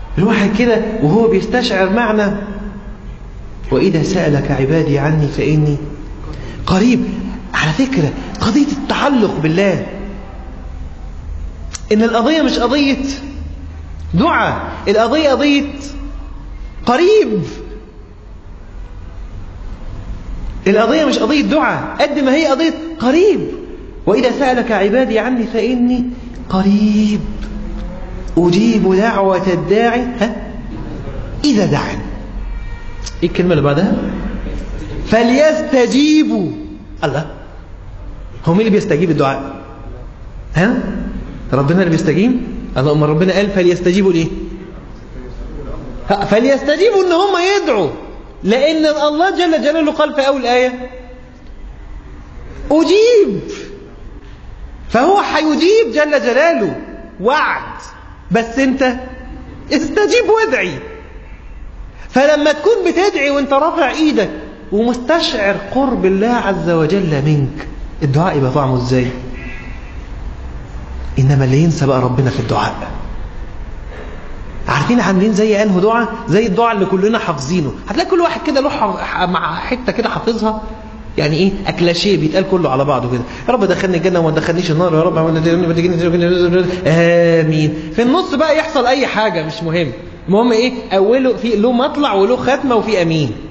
الواحد كده وهو بيستشعر معنى وإذا سألك عبادي عني فإني قريب على فكرة قضية التعلق بالله إن القضية مش قضية دعاء القضية قضية قريب القضية مش قضية دعاء قد ما هي قضية قريب وإذا سألك عبادي عني فإني قريب أجيب دعوة الداعي ها إذا دعاني إيه الكلمة اللي بعدها فليستجيبوا الله هو مين اللي بيستجيب الدعاء ها ربنا اللي بيستجيب اللهم ربنا قال فليستجيبوا ليه فليستجيبوا ان هم يدعوا لان الله جل جلاله قال في اول ايه اجيب فهو هيجيب جل جلاله وعد بس انت استجيب وادعي فلما تكون بتدعي وانت رافع ايدك ومستشعر قرب الله عز وجل منك الدعاء يبقى طعمه ازاي انما اللي ينسى بقى ربنا في الدعاء عارفين عاملين زي انه دعاء زي الدعاء اللي كلنا حافظينه هتلاقي كل واحد كده له مع حته كده حافظها يعني ايه اكلاشيه بيتقال كله على بعضه كده يا رب دخلني الجنه وما تدخلنيش النار يا رب امين في النص بقى يحصل اي حاجه مش مهم المهم ايه اوله في له مطلع وله ختمه وفي امين